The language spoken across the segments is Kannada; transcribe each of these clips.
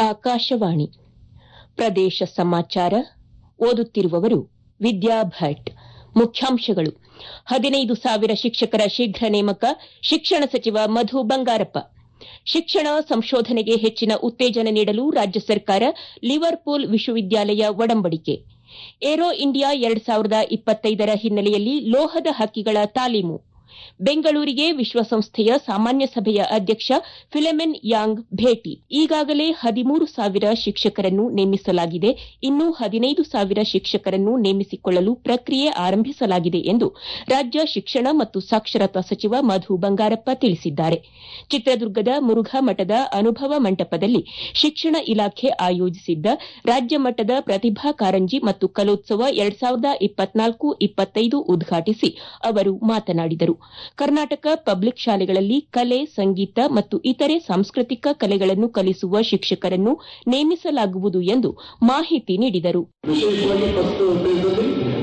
ಆಕಾಶವಾಣಿ ಪ್ರದೇಶ ಸಮಾಚಾರ ಓದುತ್ತಿರುವವರು ವಿದ್ಯಾ ಭಟ್ ಮುಖ್ಯಾಂಶಗಳು ಹದಿನೈದು ಸಾವಿರ ಶಿಕ್ಷಕರ ಶೀಘ್ರ ನೇಮಕ ಶಿಕ್ಷಣ ಸಚಿವ ಮಧು ಬಂಗಾರಪ್ಪ ಶಿಕ್ಷಣ ಸಂಶೋಧನೆಗೆ ಹೆಚ್ಚಿನ ಉತ್ತೇಜನ ನೀಡಲು ರಾಜ್ಯ ಸರ್ಕಾರ ಲಿವರ್ಪೂಲ್ ವಿಶ್ವವಿದ್ಯಾಲಯ ಒಡಂಬಡಿಕೆ ಏರೋ ಇಂಡಿಯಾ ಎರಡು ಸಾವಿರದ ಇಪ್ಪತ್ತೈದರ ಹಿನ್ನೆಲೆಯಲ್ಲಿ ಲೋಹದ ಹಕ್ಕಿಗಳ ತಾಲೀಮು ಬೆಂಗಳೂರಿಗೆ ವಿಶ್ವಸಂಸ್ಥೆಯ ಸಾಮಾನ್ಯ ಸಭೆಯ ಅಧ್ಯಕ್ಷ ಫಿಲೆಮೆನ್ ಯಾಂಗ್ ಭೇಟಿ ಈಗಾಗಲೇ ಹದಿಮೂರು ಸಾವಿರ ಶಿಕ್ಷಕರನ್ನು ನೇಮಿಸಲಾಗಿದೆ ಇನ್ನು ಹದಿನೈದು ಸಾವಿರ ಶಿಕ್ಷಕರನ್ನು ನೇಮಿಸಿಕೊಳ್ಳಲು ಪ್ರಕ್ರಿಯೆ ಆರಂಭಿಸಲಾಗಿದೆ ಎಂದು ರಾಜ್ಯ ಶಿಕ್ಷಣ ಮತ್ತು ಸಾಕ್ಷರತಾ ಸಚಿವ ಮಧು ಬಂಗಾರಪ್ಪ ತಿಳಿಸಿದ್ದಾರೆ ಚಿತ್ರದುರ್ಗದ ಮುರುಘಾ ಮಠದ ಅನುಭವ ಮಂಟಪದಲ್ಲಿ ಶಿಕ್ಷಣ ಇಲಾಖೆ ಆಯೋಜಿಸಿದ್ದ ರಾಜ್ಯ ಮಟ್ಟದ ಪ್ರತಿಭಾ ಕಾರಂಜಿ ಮತ್ತು ಕಲೋತ್ಸವ ಎರಡು ಸಾವಿರದ ಇಪ್ಪತ್ನಾಲ್ಕು ಇಪ್ಪತ್ತೈದು ಉದ್ಘಾಟಿಸಿ ಅವರು ಮಾತನಾಡಿದರು ಕರ್ನಾಟಕ ಪಬ್ಲಿಕ್ ಶಾಲೆಗಳಲ್ಲಿ ಕಲೆ ಸಂಗೀತ ಮತ್ತು ಇತರೆ ಸಾಂಸ್ಕೃತಿಕ ಕಲೆಗಳನ್ನು ಕಲಿಸುವ ಶಿಕ್ಷಕರನ್ನು ನೇಮಿಸಲಾಗುವುದು ಎಂದು ಮಾಹಿತಿ ನೀಡಿದರು ವಿಶೇಷವಾಗಿ ಫಸ್ಟ್ ಫೇಸಲ್ಲಿ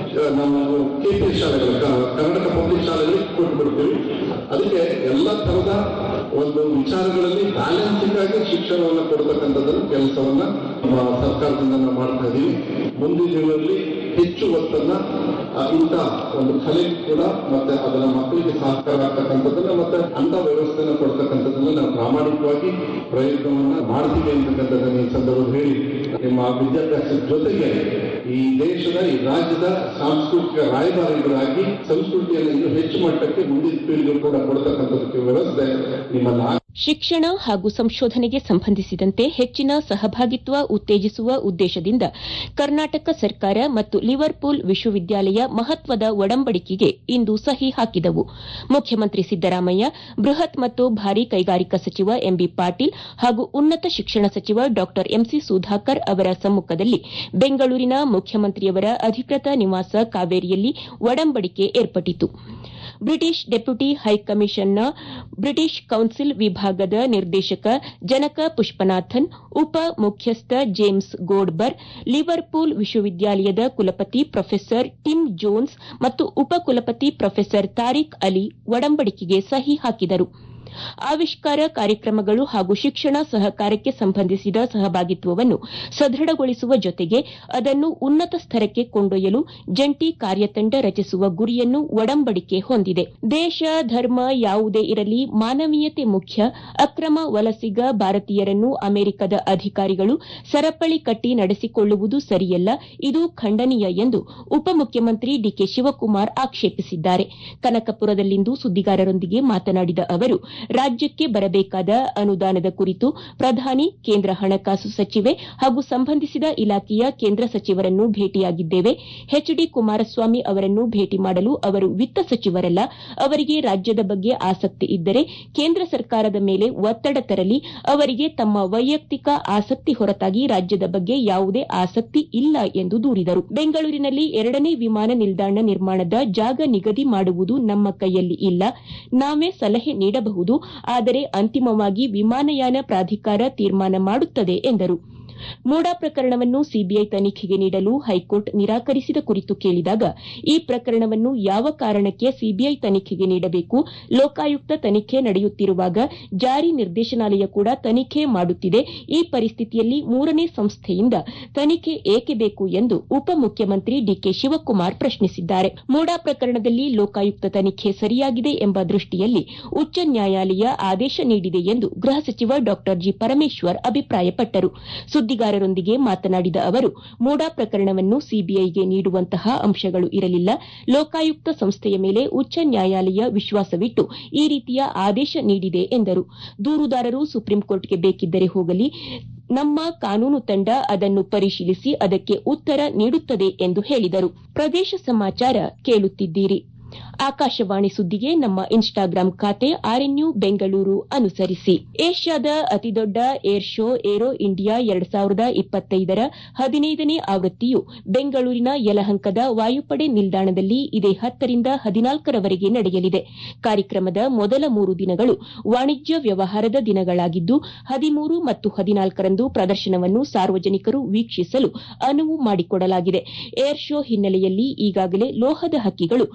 ನಾವು ಕೆಪಿ ಶಾಲೆಗಳು ಕ- ಕರ್ನಾಟಕ ಪಬ್ಲಿಕ್ ಶಾಲೆಗಳಿಗೆ ಕೊಟ್ಬಿಡ್ತೀವಿ ಅದಕ್ಕೆ ಎಲ್ಲ ತರದ ಒಂದು ವಿಚಾರಗಳಲ್ಲಿ ಬ್ಯಾಲೆನ್ಸಿಂಗ್ ಆಗಿ ಶಿಕ್ಷಣವನ್ನು ಕೊಡ್ತಕ್ಕಂಥದ್ದನ್ನು ಕೆಲಸವನ್ನ ನಮ್ಮ ಸರ್ಕಾರದಿಂದ ನಾವು ಮಾಡ್ತಾ ಇದ್ದೀವಿ ಮುಂದಿನ ದಿನಗಳಲ್ಲಿ ಹೆಚ್ಚು ಒತ್ತನ್ನ ಆ, ಇಂಥ ಒಂದು ಕಲೆ ಕೂಡ ಮತ್ತೆ ಅದನ್ನ ಮಕ್ಕಳಿಗೆ ಸಹಕಾರ ಆಗ್ತಕ್ಕಂಥದ್ದನ್ನ ಮತ್ತೆ ಅಂತ ವ್ಯವಸ್ಥೆನ ಕೊಡ್ತಕ್ಕಂಥದ್ದನ್ನ ನಾವು ಪ್ರಾಮಾಣಿಕವಾಗಿ ಪ್ರಯತ್ನವನ್ನ ಮಾಡ್ತೀವಿ ಅಂತಕ್ಕಂಥದ್ದನ್ನ ಈ ಸಂದರ್ಭದಲ್ಲಿ ಹೇಳಿ ನಿಮ್ಮ ವಿದ್ಯಾಭ್ಯಾಸದ ಜೊತೆಗೆ ಈ ದೇಶದ ಈ ರಾಜ್ಯದ ಸಾಂಸ್ಕೃತಿಕ ರಾಯಭಾರಿಗಳಾಗಿ ಸಂಸ್ಕೃತಿಯನ್ನು ಇನ್ನೂ ಹೆಚ್ಚು ಮಟ್ಟಕ್ಕೆ ಮುಂದಿನ ಪೀಳಿಗೆ ಕೂಡ ಕೊಡ್ತಕ್ಕಂಥದಕ್ಕೆ ವ್ಯವಸ್ಥೆ ನಿಮ್ಮನ್ನ ಶಿಕ್ಷಣ ಹಾಗೂ ಸಂಶೋಧನೆಗೆ ಸಂಬಂಧಿಸಿದಂತೆ ಹೆಚ್ಚಿನ ಸಹಭಾಗಿತ್ವ ಉತ್ತೇಜಿಸುವ ಉದ್ದೇಶದಿಂದ ಕರ್ನಾಟಕ ಸರ್ಕಾರ ಮತ್ತು ಲಿವರ್ಪೂಲ್ ವಿಶ್ವವಿದ್ಯಾಲಯ ಮಹತ್ವದ ಒಡಂಬಡಿಕೆಗೆ ಇಂದು ಸಹಿ ಹಾಕಿದವು ಮುಖ್ಯಮಂತ್ರಿ ಸಿದ್ದರಾಮಯ್ಯ ಬೃಹತ್ ಮತ್ತು ಭಾರೀ ಕೈಗಾರಿಕಾ ಸಚಿವ ಎಂಬಿ ಪಾಟೀಲ್ ಹಾಗೂ ಉನ್ನತ ಶಿಕ್ಷಣ ಸಚಿವ ಡಾ ಎಂಸಿ ಸುಧಾಕರ್ ಅವರ ಸಮ್ಮುಖದಲ್ಲಿ ಬೆಂಗಳೂರಿನ ಮುಖ್ಯಮಂತ್ರಿಯವರ ಅಧಿಕೃತ ನಿವಾಸ ಕಾವೇರಿಯಲ್ಲಿ ಒಡಂಬಡಿಕೆ ಏರ್ಪಟ್ಟಿತು ಬ್ರಿಟಿಷ್ ಡೆಪ್ಯೂಟಿ ಹೈಕಮಿಷನ್ನ ಬ್ರಿಟಿಷ್ ಕೌನ್ಸಿಲ್ ವಿಭಾಗದ ನಿರ್ದೇಶಕ ಜನಕ ಪುಷ್ಪನಾಥನ್ ಉಪ ಮುಖ್ಯಸ್ಥ ಜೇಮ್ಸ್ ಗೋಡ್ಬರ್ ಲಿವರ್ಪೂಲ್ ವಿಶ್ವವಿದ್ಯಾಲಯದ ಕುಲಪತಿ ಪ್ರೊಫೆಸರ್ ಟಿಮ್ ಜೋನ್ಸ್ ಮತ್ತು ಉಪಕುಲಪತಿ ಪ್ರೊಫೆಸರ್ ತಾರಿಕ್ ಅಲಿ ಒಡಂಬಡಿಕೆಗೆ ಸಹಿ ಹಾಕಿದರು ಆವಿಷ್ಕಾರ ಕಾರ್ಯಕ್ರಮಗಳು ಹಾಗೂ ಶಿಕ್ಷಣ ಸಹಕಾರಕ್ಕೆ ಸಂಬಂಧಿಸಿದ ಸಹಭಾಗಿತ್ವವನ್ನು ಸದೃಢಗೊಳಿಸುವ ಜೊತೆಗೆ ಅದನ್ನು ಉನ್ನತ ಸ್ತರಕ್ಕೆ ಕೊಂಡೊಯ್ಯಲು ಜಂಟಿ ಕಾರ್ಯತಂಡ ರಚಿಸುವ ಗುರಿಯನ್ನು ಒಡಂಬಡಿಕೆ ಹೊಂದಿದೆ ದೇಶ ಧರ್ಮ ಯಾವುದೇ ಇರಲಿ ಮಾನವೀಯತೆ ಮುಖ್ಯ ಅಕ್ರಮ ವಲಸಿಗ ಭಾರತೀಯರನ್ನು ಅಮೆರಿಕದ ಅಧಿಕಾರಿಗಳು ಸರಪಳಿ ಕಟ್ಟಿ ನಡೆಸಿಕೊಳ್ಳುವುದು ಸರಿಯಲ್ಲ ಇದು ಖಂಡನೀಯ ಎಂದು ಉಪಮುಖ್ಯಮಂತ್ರಿ ಡಿಕೆ ಶಿವಕುಮಾರ್ ಆಕ್ಷೇಪಿಸಿದ್ದಾರೆ ಕನಕಪುರದಲ್ಲಿಂದು ಸುದ್ದಿಗಾರರೊಂದಿಗೆ ಮಾತನಾಡಿದ ಅವರು ರಾಜ್ಯಕ್ಕೆ ಬರಬೇಕಾದ ಅನುದಾನದ ಕುರಿತು ಪ್ರಧಾನಿ ಕೇಂದ್ರ ಹಣಕಾಸು ಸಚಿವೆ ಹಾಗೂ ಸಂಬಂಧಿಸಿದ ಇಲಾಖೆಯ ಕೇಂದ್ರ ಸಚಿವರನ್ನು ಭೇಟಿಯಾಗಿದ್ದೇವೆ ಎಚ್ಡಿ ಕುಮಾರಸ್ವಾಮಿ ಅವರನ್ನು ಭೇಟಿ ಮಾಡಲು ಅವರು ವಿತ್ತ ಸಚಿವರಲ್ಲ ಅವರಿಗೆ ರಾಜ್ಯದ ಬಗ್ಗೆ ಆಸಕ್ತಿ ಇದ್ದರೆ ಕೇಂದ್ರ ಸರ್ಕಾರದ ಮೇಲೆ ಒತ್ತಡ ತರಲಿ ಅವರಿಗೆ ತಮ್ಮ ವೈಯಕ್ತಿಕ ಆಸಕ್ತಿ ಹೊರತಾಗಿ ರಾಜ್ಯದ ಬಗ್ಗೆ ಯಾವುದೇ ಆಸಕ್ತಿ ಇಲ್ಲ ಎಂದು ದೂರಿದರು ಬೆಂಗಳೂರಿನಲ್ಲಿ ಎರಡನೇ ವಿಮಾನ ನಿಲ್ದಾಣ ನಿರ್ಮಾಣದ ಜಾಗ ನಿಗದಿ ಮಾಡುವುದು ನಮ್ಮ ಕೈಯಲ್ಲಿ ಇಲ್ಲ ನಾವೇ ಸಲಹೆ ನೀಡಬಹುದು ಆದರೆ ಅಂತಿಮವಾಗಿ ವಿಮಾನಯಾನ ಪ್ರಾಧಿಕಾರ ತೀರ್ಮಾನ ಮಾಡುತ್ತದೆ ಎಂದರು ಮೂಡಾ ಪ್ರಕರಣವನ್ನು ಸಿಬಿಐ ತನಿಖೆಗೆ ನೀಡಲು ಹೈಕೋರ್ಟ್ ನಿರಾಕರಿಸಿದ ಕುರಿತು ಕೇಳಿದಾಗ ಈ ಪ್ರಕರಣವನ್ನು ಯಾವ ಕಾರಣಕ್ಕೆ ಸಿಬಿಐ ತನಿಖೆಗೆ ನೀಡಬೇಕು ಲೋಕಾಯುಕ್ತ ತನಿಖೆ ನಡೆಯುತ್ತಿರುವಾಗ ಜಾರಿ ನಿರ್ದೇಶನಾಲಯ ಕೂಡ ತನಿಖೆ ಮಾಡುತ್ತಿದೆ ಈ ಪರಿಸ್ಥಿತಿಯಲ್ಲಿ ಮೂರನೇ ಸಂಸ್ಥೆಯಿಂದ ತನಿಖೆ ಏಕೆ ಬೇಕು ಎಂದು ಉಪಮುಖ್ಯಮಂತ್ರಿ ಡಿಕೆ ಶಿವಕುಮಾರ್ ಪ್ರಶ್ನಿಸಿದ್ದಾರೆ ಮೂಡಾ ಪ್ರಕರಣದಲ್ಲಿ ಲೋಕಾಯುಕ್ತ ತನಿಖೆ ಸರಿಯಾಗಿದೆ ಎಂಬ ದೃಷ್ಟಿಯಲ್ಲಿ ಉಚ್ಚ ನ್ಯಾಯಾಲಯ ಆದೇಶ ನೀಡಿದೆ ಎಂದು ಗೃಹ ಸಚಿವ ಡಾ ಜಿ ಪರಮೇಶ್ವರ್ ಅಭಿಪ್ರಾಯಪಟ್ಟರು ಸುದ್ದಿಗಾರರೊಂದಿಗೆ ಮಾತನಾಡಿದ ಅವರು ಮೂಡಾ ಪ್ರಕರಣವನ್ನು ಸಿಬಿಐಗೆ ನೀಡುವಂತಹ ಅಂಶಗಳು ಇರಲಿಲ್ಲ ಲೋಕಾಯುಕ್ತ ಸಂಸ್ಥೆಯ ಮೇಲೆ ಉಚ್ಚ ನ್ಯಾಯಾಲಯ ವಿಶ್ವಾಸವಿಟ್ಟು ಈ ರೀತಿಯ ಆದೇಶ ನೀಡಿದೆ ಎಂದರು ದೂರುದಾರರು ಸುಪ್ರೀಂಕೋರ್ಟ್ಗೆ ಬೇಕಿದ್ದರೆ ಹೋಗಲಿ ನಮ್ಮ ಕಾನೂನು ತಂಡ ಅದನ್ನು ಪರಿಶೀಲಿಸಿ ಅದಕ್ಕೆ ಉತ್ತರ ನೀಡುತ್ತದೆ ಎಂದು ಹೇಳಿದರು ಪ್ರದೇಶ ಸಮಾಚಾರ ಕೇಳುತ್ತಿದ್ದೀರಿ ಆಕಾಶವಾಣಿ ಸುದ್ದಿಗೆ ನಮ್ಮ ಇನ್ಸ್ಟಾಗ್ರಾಂ ಖಾತೆ ಆರ್ಎನ್ಯು ಬೆಂಗಳೂರು ಅನುಸರಿಸಿ ಏಷ್ಯಾದ ಅತಿದೊಡ್ಡ ಏರ್ ಶೋ ಏರೋ ಇಂಡಿಯಾ ಎರಡು ಸಾವಿರದ ಇಪ್ಪತ್ತೈದರ ಹದಿನೈದನೇ ಆವೃತ್ತಿಯು ಬೆಂಗಳೂರಿನ ಯಲಹಂಕದ ವಾಯುಪಡೆ ನಿಲ್ದಾಣದಲ್ಲಿ ಇದೇ ಹತ್ತರಿಂದ ಹದಿನಾಲ್ಕರವರೆಗೆ ನಡೆಯಲಿದೆ ಕಾರ್ಯಕ್ರಮದ ಮೊದಲ ಮೂರು ದಿನಗಳು ವಾಣಿಜ್ಯ ವ್ಯವಹಾರದ ದಿನಗಳಾಗಿದ್ದು ಹದಿಮೂರು ಮತ್ತು ಹದಿನಾಲ್ಕರಂದು ಪ್ರದರ್ಶನವನ್ನು ಸಾರ್ವಜನಿಕರು ವೀಕ್ಷಿಸಲು ಅನುವು ಮಾಡಿಕೊಡಲಾಗಿದೆ ಏರ್ ಶೋ ಹಿನ್ನೆಲೆಯಲ್ಲಿ ಈಗಾಗಲೇ ಲೋಹದ ಹಕ್ಕಿಗಳು ತಾಲಿ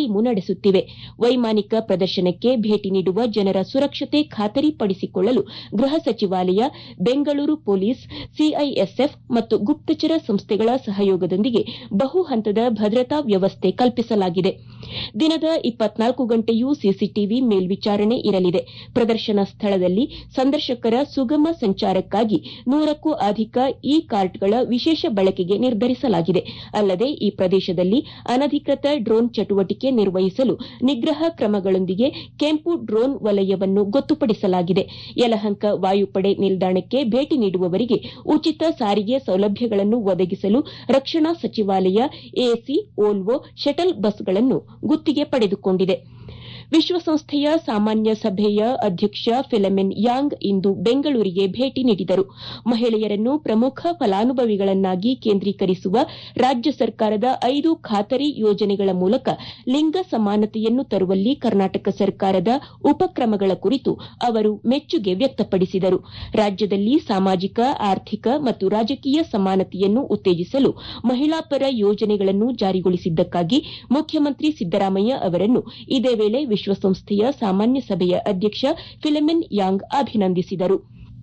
ತಾಲೀಮು ನಡೆಸುತ್ತಿವೆ ವೈಮಾನಿಕ ಪ್ರದರ್ಶನಕ್ಕೆ ಭೇಟಿ ನೀಡುವ ಜನರ ಸುರಕ್ಷತೆ ಖಾತರಿಪಡಿಸಿಕೊಳ್ಳಲು ಗೃಹ ಸಚಿವಾಲಯ ಬೆಂಗಳೂರು ಪೊಲೀಸ್ ಸಿಐಎಸ್ಎಫ್ ಮತ್ತು ಗುಪ್ತಚರ ಸಂಸ್ಥೆಗಳ ಸಹಯೋಗದೊಂದಿಗೆ ಬಹು ಹಂತದ ಭದ್ರತಾ ವ್ಯವಸ್ಥೆ ಕಲ್ಪಿಸಲಾಗಿದೆ ದಿನದ ಇಪ್ಪತ್ನಾಲ್ಕು ಗಂಟೆಯೂ ಸಿಸಿಟಿವಿ ಮೇಲ್ವಿಚಾರಣೆ ಇರಲಿದೆ ಪ್ರದರ್ಶನ ಸ್ಥಳದಲ್ಲಿ ಸಂದರ್ಶಕರ ಸುಗಮ ಸಂಚಾರಕ್ಕಾಗಿ ನೂರಕ್ಕೂ ಅಧಿಕ ಇ ಕಾರ್ಟ್ಗಳ ವಿಶೇಷ ಬಳಕೆಗೆ ನಿರ್ಧರಿಸಲಾಗಿದೆ ಅಲ್ಲದೆ ಈ ಪ್ರದೇಶದಲ್ಲಿ ಅನಧಿಕೃತ ಡ್ರೋನ್ ಚಟುವಟಿಕೆ ನಿರ್ವಹಿಸಲು ನಿಗ್ರಹ ಕ್ರಮಗಳೊಂದಿಗೆ ಕೆಂಪು ಡ್ರೋನ್ ವಲಯವನ್ನು ಗೊತ್ತುಪಡಿಸಲಾಗಿದೆ ಯಲಹಂಕ ವಾಯುಪಡೆ ನಿಲ್ದಾಣಕ್ಕೆ ಭೇಟಿ ನೀಡುವವರಿಗೆ ಉಚಿತ ಸಾರಿಗೆ ಸೌಲಭ್ಯಗಳನ್ನು ಒದಗಿಸಲು ರಕ್ಷಣಾ ಸಚಿವಾಲಯ ಎಸಿ ಓಲ್ವೋ ಶಟಲ್ ಬಸ್ಗಳನ್ನು ಗುತ್ತಿಗೆ ಪಡೆದುಕೊಂಡಿದೆ ವಿಶ್ವಸಂಸ್ಥೆಯ ಸಾಮಾನ್ಯ ಸಭೆಯ ಅಧ್ಯಕ್ಷ ಫಿಲಮೆನ್ ಯಾಂಗ್ ಇಂದು ಬೆಂಗಳೂರಿಗೆ ಭೇಟಿ ನೀಡಿದರು ಮಹಿಳೆಯರನ್ನು ಪ್ರಮುಖ ಫಲಾನುಭವಿಗಳನ್ನಾಗಿ ಕೇಂದ್ರೀಕರಿಸುವ ರಾಜ್ಯ ಸರ್ಕಾರದ ಐದು ಖಾತರಿ ಯೋಜನೆಗಳ ಮೂಲಕ ಲಿಂಗ ಸಮಾನತೆಯನ್ನು ತರುವಲ್ಲಿ ಕರ್ನಾಟಕ ಸರ್ಕಾರದ ಉಪಕ್ರಮಗಳ ಕುರಿತು ಅವರು ಮೆಚ್ಚುಗೆ ವ್ಯಕ್ತಪಡಿಸಿದರು ರಾಜ್ಯದಲ್ಲಿ ಸಾಮಾಜಿಕ ಆರ್ಥಿಕ ಮತ್ತು ರಾಜಕೀಯ ಸಮಾನತೆಯನ್ನು ಉತ್ತೇಜಿಸಲು ಮಹಿಳಾ ಪರ ಯೋಜನೆಗಳನ್ನು ಜಾರಿಗೊಳಿಸಿದ್ದಕ್ಕಾಗಿ ಮುಖ್ಯಮಂತ್ರಿ ಸಿದ್ದರಾಮಯ್ಯ ಅವರನ್ನು ಇದೇ ವೇಳೆ ವಿಶ್ವಸಂಸ್ಥೆಯ ಸಾಮಾನ್ಯ ಸಭೆಯ ಅಧ್ಯಕ್ಷ ಫಿಲಮೆನ್ ಯಾಂಗ್ ಅಭಿನಂದಿಸಿದರು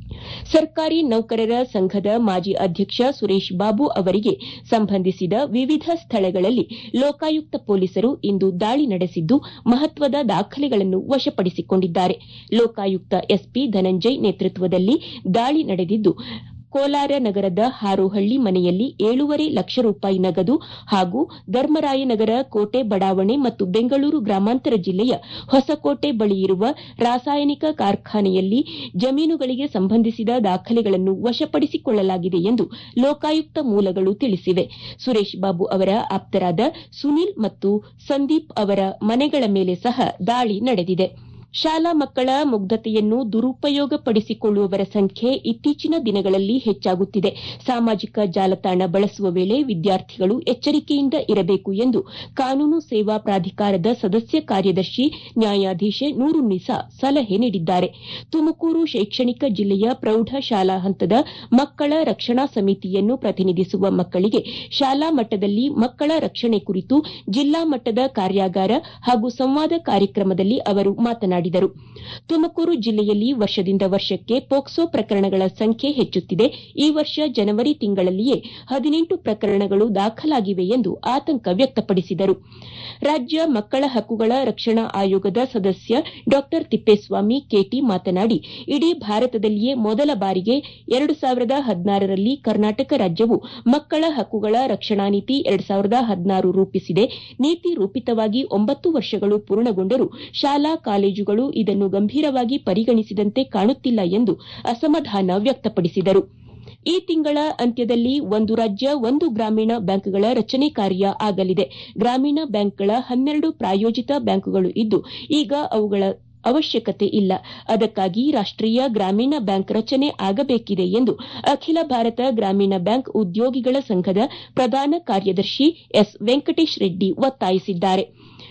ಸರ್ಕಾರಿ ನೌಕರರ ಸಂಘದ ಮಾಜಿ ಅಧ್ಯಕ್ಷ ಸುರೇಶ್ ಬಾಬು ಅವರಿಗೆ ಸಂಬಂಧಿಸಿದ ವಿವಿಧ ಸ್ಥಳಗಳಲ್ಲಿ ಲೋಕಾಯುಕ್ತ ಪೊಲೀಸರು ಇಂದು ದಾಳಿ ನಡೆಸಿದ್ದು ಮಹತ್ವದ ದಾಖಲೆಗಳನ್ನು ವಶಪಡಿಸಿಕೊಂಡಿದ್ದಾರೆ ಲೋಕಾಯುಕ್ತ ಎಸ್ಪಿ ಧನಂಜಯ್ ನೇತೃತ್ವದಲ್ಲಿ ದಾಳಿ ನಡೆದಿದ್ದು ಕೋಲಾರ ನಗರದ ಹಾರೋಹಳ್ಳಿ ಮನೆಯಲ್ಲಿ ಏಳೂವರೆ ಲಕ್ಷ ರೂಪಾಯಿ ನಗದು ಹಾಗೂ ಧರ್ಮರಾಯನಗರ ಕೋಟೆ ಬಡಾವಣೆ ಮತ್ತು ಬೆಂಗಳೂರು ಗ್ರಾಮಾಂತರ ಜಿಲ್ಲೆಯ ಹೊಸಕೋಟೆ ಬಳಿ ಇರುವ ರಾಸಾಯನಿಕ ಕಾರ್ಖಾನೆಯಲ್ಲಿ ಜಮೀನುಗಳಿಗೆ ಸಂಬಂಧಿಸಿದ ದಾಖಲೆಗಳನ್ನು ವಶಪಡಿಸಿಕೊಳ್ಳಲಾಗಿದೆ ಎಂದು ಲೋಕಾಯುಕ್ತ ಮೂಲಗಳು ತಿಳಿಸಿವೆ ಸುರೇಶ್ ಬಾಬು ಅವರ ಆಪ್ತರಾದ ಸುನಿಲ್ ಮತ್ತು ಸಂದೀಪ್ ಅವರ ಮನೆಗಳ ಮೇಲೆ ಸಹ ದಾಳಿ ನಡೆದಿದೆ ಶಾಲಾ ಮಕ್ಕಳ ಮುಗ್ಧತೆಯನ್ನು ದುರುಪಯೋಗಪಡಿಸಿಕೊಳ್ಳುವವರ ಸಂಖ್ಯೆ ಇತ್ತೀಚಿನ ದಿನಗಳಲ್ಲಿ ಹೆಚ್ಚಾಗುತ್ತಿದೆ ಸಾಮಾಜಿಕ ಜಾಲತಾಣ ಬಳಸುವ ವೇಳೆ ವಿದ್ಯಾರ್ಥಿಗಳು ಎಚ್ಚರಿಕೆಯಿಂದ ಇರಬೇಕು ಎಂದು ಕಾನೂನು ಸೇವಾ ಪ್ರಾಧಿಕಾರದ ಸದಸ್ಯ ಕಾರ್ಯದರ್ಶಿ ನ್ಯಾಯಾಧೀಶೆ ನೂರುನ್ನಿಸಾ ಸಲಹೆ ನೀಡಿದ್ದಾರೆ ತುಮಕೂರು ಶೈಕ್ಷಣಿಕ ಜಿಲ್ಲೆಯ ಪ್ರೌಢ ಶಾಲಾ ಹಂತದ ಮಕ್ಕಳ ರಕ್ಷಣಾ ಸಮಿತಿಯನ್ನು ಪ್ರತಿನಿಧಿಸುವ ಮಕ್ಕಳಿಗೆ ಶಾಲಾ ಮಟ್ಟದಲ್ಲಿ ಮಕ್ಕಳ ರಕ್ಷಣೆ ಕುರಿತು ಜಿಲ್ಲಾ ಮಟ್ಟದ ಕಾರ್ಯಾಗಾರ ಹಾಗೂ ಸಂವಾದ ಕಾರ್ಯಕ್ರಮದಲ್ಲಿ ಅವರು ಮಾತನಾಡಿದರು ತುಮಕೂರು ಜಿಲ್ಲೆಯಲ್ಲಿ ವರ್ಷದಿಂದ ವರ್ಷಕ್ಕೆ ಪೋಕ್ಸೋ ಪ್ರಕರಣಗಳ ಸಂಖ್ಯೆ ಹೆಚ್ಚುತ್ತಿದೆ ಈ ವರ್ಷ ಜನವರಿ ತಿಂಗಳಲ್ಲಿಯೇ ಹದಿನೆಂಟು ಪ್ರಕರಣಗಳು ದಾಖಲಾಗಿವೆ ಎಂದು ಆತಂಕ ವ್ಯಕ್ತಪಡಿಸಿದರು ರಾಜ್ಯ ಮಕ್ಕಳ ಹಕ್ಕುಗಳ ರಕ್ಷಣಾ ಆಯೋಗದ ಸದಸ್ಯ ಡಾ ತಿಪ್ಪೇಸ್ವಾಮಿ ಕೆಟಿ ಮಾತನಾಡಿ ಇಡೀ ಭಾರತದಲ್ಲಿಯೇ ಮೊದಲ ಬಾರಿಗೆ ಎರಡು ಸಾವಿರದ ಹದಿನಾರರಲ್ಲಿ ಕರ್ನಾಟಕ ರಾಜ್ಯವು ಮಕ್ಕಳ ಹಕ್ಕುಗಳ ರಕ್ಷಣಾ ನೀತಿ ಎರಡು ಸಾವಿರದ ಹದಿನಾರು ರೂಪಿಸಿದೆ ನೀತಿ ರೂಪಿತವಾಗಿ ಒಂಬತ್ತು ವರ್ಷಗಳು ಪೂರ್ಣಗೊಂಡರೂ ಶಾಲಾ ಕಾಲೇಜುಗಳು ಇದನ್ನು ಗಂಭೀರವಾಗಿ ಪರಿಗಣಿಸಿದಂತೆ ಕಾಣುತ್ತಿಲ್ಲ ಎಂದು ಅಸಮಾಧಾನ ವ್ಯಕ್ತಪಡಿಸಿದರು ಈ ತಿಂಗಳ ಅಂತ್ಯದಲ್ಲಿ ಒಂದು ರಾಜ್ಯ ಒಂದು ಗ್ರಾಮೀಣ ಬ್ಯಾಂಕ್ಗಳ ರಚನೆ ಕಾರ್ಯ ಆಗಲಿದೆ ಗ್ರಾಮೀಣ ಬ್ಯಾಂಕ್ಗಳ ಹನ್ನೆರಡು ಪ್ರಾಯೋಜಿತ ಬ್ಯಾಂಕುಗಳು ಇದ್ದು ಈಗ ಅವುಗಳ ಅವಶ್ಯಕತೆ ಇಲ್ಲ ಅದಕ್ಕಾಗಿ ರಾಷ್ಟೀಯ ಗ್ರಾಮೀಣ ಬ್ಯಾಂಕ್ ರಚನೆ ಆಗಬೇಕಿದೆ ಎಂದು ಅಖಿಲ ಭಾರತ ಗ್ರಾಮೀಣ ಬ್ಯಾಂಕ್ ಉದ್ಯೋಗಿಗಳ ಸಂಘದ ಪ್ರಧಾನ ಕಾರ್ಯದರ್ಶಿ ಎಸ್ ವೆಂಕಟೇಶ್ ರೆಡ್ಡಿ ಒತ್ತಾಯಿಸಿದ್ದಾರೆ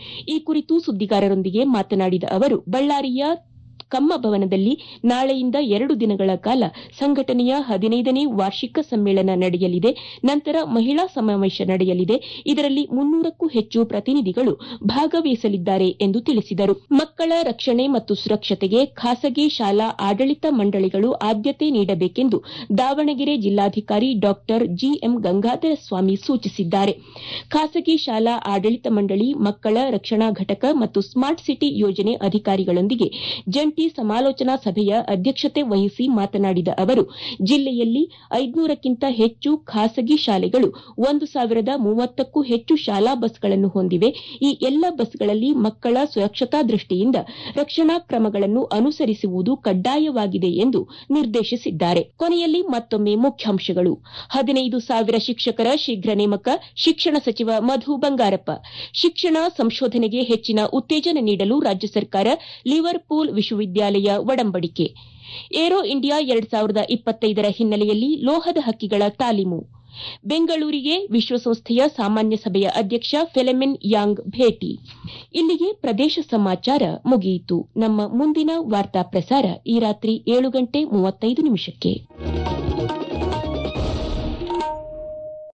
ಈ ಕುರಿತು ಸುದ್ದಿಗಾರರೊಂದಿಗೆ ಮಾತನಾಡಿದ ಅವರು ಬಳ್ಳಾರಿಯ ಕಮ್ಮ ಭವನದಲ್ಲಿ ನಾಳೆಯಿಂದ ಎರಡು ದಿನಗಳ ಕಾಲ ಸಂಘಟನೆಯ ಹದಿನೈದನೇ ವಾರ್ಷಿಕ ಸಮ್ಮೇಳನ ನಡೆಯಲಿದೆ ನಂತರ ಮಹಿಳಾ ಸಮಾವೇಶ ನಡೆಯಲಿದೆ ಇದರಲ್ಲಿ ಮುನ್ನೂರಕ್ಕೂ ಹೆಚ್ಚು ಪ್ರತಿನಿಧಿಗಳು ಭಾಗವಹಿಸಲಿದ್ದಾರೆ ಎಂದು ತಿಳಿಸಿದರು ಮಕ್ಕಳ ರಕ್ಷಣೆ ಮತ್ತು ಸುರಕ್ಷತೆಗೆ ಖಾಸಗಿ ಶಾಲಾ ಆಡಳಿತ ಮಂಡಳಿಗಳು ಆದ್ಯತೆ ನೀಡಬೇಕೆಂದು ದಾವಣಗೆರೆ ಜಿಲ್ಲಾಧಿಕಾರಿ ಡಾ ಜಿಎಂ ಗಂಗಾಧರ ಸ್ವಾಮಿ ಸೂಚಿಸಿದ್ದಾರೆ ಖಾಸಗಿ ಶಾಲಾ ಆಡಳಿತ ಮಂಡಳಿ ಮಕ್ಕಳ ರಕ್ಷಣಾ ಘಟಕ ಮತ್ತು ಸ್ಮಾರ್ಟ್ ಸಿಟಿ ಯೋಜನೆ ಅಧಿಕಾರಿಗಳೊಂದಿಗೆ ಜಂಟಿ ಸಮಾಲೋಚನಾ ಸಭೆಯ ಅಧ್ಯಕ್ಷತೆ ವಹಿಸಿ ಮಾತನಾಡಿದ ಅವರು ಜಿಲ್ಲೆಯಲ್ಲಿ ಐದುನೂರಕ್ಕಿಂತ ಹೆಚ್ಚು ಖಾಸಗಿ ಶಾಲೆಗಳು ಒಂದು ಸಾವಿರದ ಮೂವತ್ತಕ್ಕೂ ಹೆಚ್ಚು ಶಾಲಾ ಬಸ್ಗಳನ್ನು ಹೊಂದಿವೆ ಈ ಎಲ್ಲ ಬಸ್ಗಳಲ್ಲಿ ಮಕ್ಕಳ ಸುರಕ್ಷತಾ ದೃಷ್ಟಿಯಿಂದ ರಕ್ಷಣಾ ಕ್ರಮಗಳನ್ನು ಅನುಸರಿಸುವುದು ಕಡ್ಡಾಯವಾಗಿದೆ ಎಂದು ನಿರ್ದೇಶಿಸಿದ್ದಾರೆ ಕೊನೆಯಲ್ಲಿ ಮತ್ತೊಮ್ಮೆ ಮುಖ್ಯಾಂಶಗಳು ಹದಿನೈದು ಸಾವಿರ ಶಿಕ್ಷಕರ ಶೀಘ್ರ ನೇಮಕ ಶಿಕ್ಷಣ ಸಚಿವ ಮಧು ಬಂಗಾರಪ್ಪ ಶಿಕ್ಷಣ ಸಂಶೋಧನೆಗೆ ಹೆಚ್ಚಿನ ಉತ್ತೇಜನ ನೀಡಲು ರಾಜ್ಯ ಸರ್ಕಾರ ಲಿವರ್ಪೂಲ್ ವಿಶ್ವವಿದ್ಯಾಲಯ ಒಡಂಬಡಿಕೆ ಏರೋ ಇಂಡಿಯಾ ಎರಡ್ ಸಾವಿರದ ಇಪ್ಪತ್ತೈದರ ಹಿನ್ನೆಲೆಯಲ್ಲಿ ಲೋಹದ ಹಕ್ಕಿಗಳ ತಾಲೀಮು ಬೆಂಗಳೂರಿಗೆ ವಿಶ್ವಸಂಸ್ಥೆಯ ಸಾಮಾನ್ಯ ಸಭೆಯ ಅಧ್ಯಕ್ಷ ಫೆಲೆಮೆನ್ ಯಾಂಗ್ ಭೇಟಿ ಇಲ್ಲಿಗೆ ಪ್ರದೇಶ ಸಮಾಚಾರ ಮುಗಿಯಿತು ನಮ್ಮ ಮುಂದಿನ ವಾರ್ತಾ ಪ್ರಸಾರ ಈ ರಾತ್ರಿ ಏಳು ಗಂಟೆ ಮೂವತ್ತೈದು ನಿಮಿಷಕ್ಕೆ